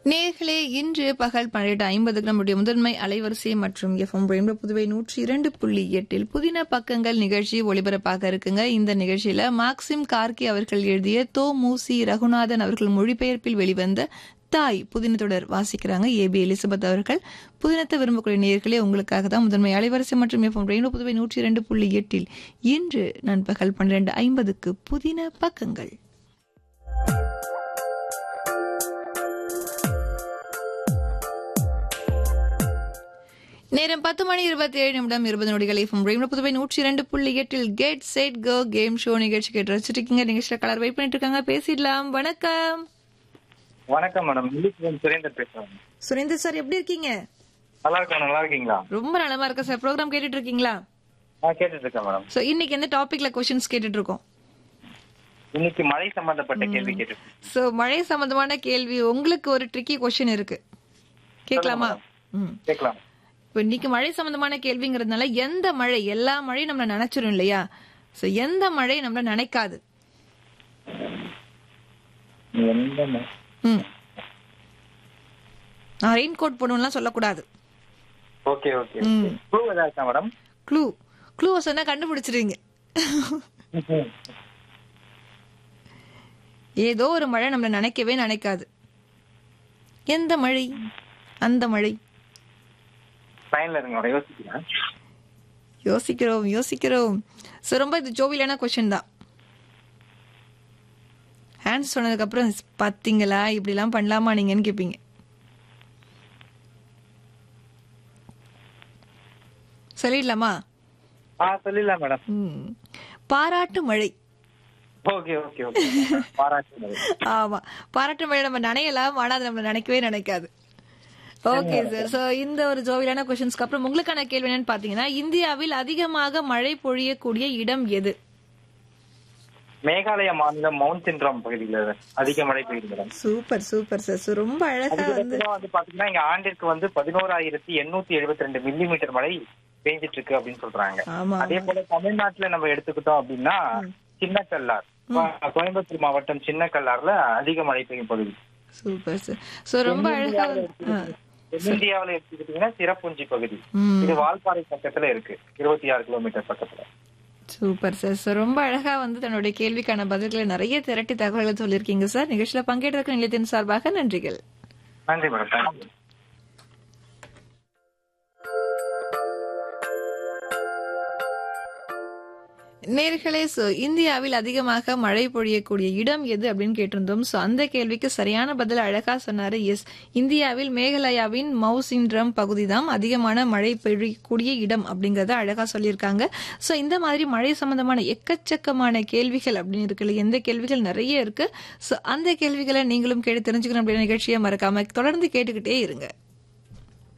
நேர்களே இன்று பகல் பன்னிரண்டு ஐம்பதுக்கு நம்முடைய முதன்மை அலைவரிசை மற்றும் எஃப்எம் ரெயின்போ புதுவை நூற்றி இரண்டு புள்ளி எட்டில் புதின பக்கங்கள் நிகழ்ச்சி ஒளிபரப்பாக இருக்குங்க இந்த நிகழ்ச்சியில மார்க்சிம் கார்கி அவர்கள் எழுதிய தோ மூசி ரகுநாதன் அவர்கள் மொழிபெயர்ப்பில் வெளிவந்த தாய் புதின தொடர் வாசிக்கிறாங்க ஏபி எலிசபெத் அவர்கள் புதினத்தை விரும்பக்கூடிய நேர்களே உங்களுக்காக தான் முதன்மை அலைவரிசை மற்றும் எஃப்எம் ரெயின்போ புதுவை நூற்றி இரண்டு புள்ளி எட்டில் இன்று நண்பகல் பன்னிரண்டு ஐம்பதுக்கு புதின பக்கங்கள் நேரம் பத்து மணி இருபத்தி ஏழு நிமிடம் இருபது நொடிகள் எஃப்எம் ரெயின்போ புதுவை நூற்றி இரண்டு புள்ளி எட்டில் get set go game show நிகழ்ச்சி கேட்டு ரசிச்சிருக்கீங்க நிகழ்ச்சியில கலர் வெயிட் பண்ணிட்டு இருக்காங்க பேசிடலாம் வணக்கம் வணக்கம் மேடம் மில்லிக்குவன் சுரேந்தர் பேசுறேன் சுரேந்தர் சார் எப்படி இருக்கீங்க நல்லா இருக்கேன் நல்லா இருக்கீங்களா ரொம்ப நலமா இருக்க சார் ப்ரோக்ராம் கேட்டுட்டு இருக்கீங்களா நான் கேட்டுட்டு இருக்கேன் மேடம் சோ இன்னைக்கு எந்த டாபிக்ல கொஸ்டின்ஸ் கேட்டுட்டு இருக்கோம் இன்னைக்கு மழை சம்பந்தப்பட்ட கேள்வி கேட்டு சோ மழை சம்பந்தமான கேள்வி உங்களுக்கு ஒரு ட்ரிக்கி கொஸ்டின் இருக்கு கேட்கலாமா ம் கேட்கலாம் இப்போ இன்னைக்கு மழை சம்பந்தமான கேள்விங்கிறதுனால எந்த மழை எல்லா மழையும் நம்மள நினைச்சிரும் இல்லையா சோ எந்த மழை நம்மள நினைக்காது எந்த ம- ம் நான் ரெயின் கோட் போடணும்லாம் சொல்லக்கூடாது ஓகே ஓகே ம். க்ளூ ஏதாச்சும் மேடம் க்ளூ க்ளூ சொன்னா கண்டுபிடிச்சிருவீங்க ஏதோ ஒரு மழை நம்மள நினைக்கவே நினைக்காது எந்த மழை அந்த மழை லைன்ல இருங்க மேடம் யோசிக்கிறேன் யோசிக்கிறோம் யோசிக்கிறோம் ஸோ ரொம்ப இது ஜோவிலான கொஸ்டின் தான் ஹேண்ட்ஸ் சொன்னதுக்கு அப்புறம் பாத்தீங்களா இப்படிலாம் பண்ணலாமா நீங்கன்னு கேட்பீங்க சொல்லிடலாமா ஆ சொல்லிடலாம் மேடம் ம். பாராட்டு மழை ஓகே ஓகே ஓகே பாராட்டு மழை ஆமா பாராட்டு மழை நம்ம நனையலாம் ஆனா அது நம்ம நினைக்கவே நினைக்காது ஓகே சார் சோ இந்த ஒரு ஜோவிலான கொஸ்டின்ஸ்க்கு அப்புறம் உங்களுக்கான கேள்வி என்னன்னு பாத்தீங்கன்னா இந்தியாவில் அதிகமாக மழை பொழியக்கூடிய இடம் எது மேகாலய மாநிலம் மவுண்ட் சின்ட்ராம் பகுதியில் அதிக மழை பெய்யுது madam super super sir So, ரொம்ப அழகா வந்து அதிகபட்சமா வந்து பாத்தீங்கன்னா இங்க ஆண்டிற்கு வந்து பதினோராயிரத்தி எண்ணூத்தி எழுபத்தி ரெண்டு மில்லி மீட்டர் மழை பெஞ்சிட்டு இருக்கு அப்படின்னு சொல்றாங்க ஆமா அதே போல தமிழ்நாட்டுல நம்ம எடுத்துக்கிட்டோம் அப்படின்னா சின்ன கல்லார் கோ- கோயம்புத்தூர் மாவட்டம் சின்ன கல்லார்ல அதிக மழை பெய்யும் பகுதி சூப்பர் சார் சோ ரொம்ப அழகா வந்து- ஆ. தென்னிந்தியாவில எடுத்துக்கிட்டீங்கன்னா சிறப்புஞ்சி பகுதி ம். இது வால்பாறை பக்கத்துல இருக்கு இருபத்தி ஆறு கிலோமீட்டர் பக்கத்துல சூப்பர் சார் So, ரொம்ப அழகா வந்து தன்னுடைய கேள்விக்கான பதில்களை நிறைய திரட்டி தகவல்கள் சொல்லியிருக்கீங்க சார் நிகழ்ச்சியில பங்கேற்ற நிலையத்தின் சார்பாக நன்றிகள் நன்றி மேடம் தேங்க்யூ நேர்களே சோ இந்தியாவில் அதிகமாக மழை பொழியக்கூடிய இடம் எது அப்படின்னு கேட்டிருந்தோம் சோ அந்த கேள்விக்கு சரியான பதில் அழகா சொன்னாரு எஸ் இந்தியாவில் மேகாலயாவின் மவுசின்ட்ரம் பகுதி தான் அதிகமான மழை பொழியக்கூடிய இடம் அப்படிங்கறத அழகா சொல்லியிருக்காங்க சோ இந்த மாதிரி மழை சம்பந்தமான எக்கச்சக்கமான கேள்விகள் அப்படின்னு இருக்குல்ல எந்த கேள்விகள் நிறைய இருக்கு சோ அந்த கேள்விகளை நீங்களும் கேட்டு தெரிஞ்சுக்கணும் அப்படின்னு நிகழ்ச்சியை மறக்காம தொடர்ந்து கேட்டுக்கிட்டே இருங்க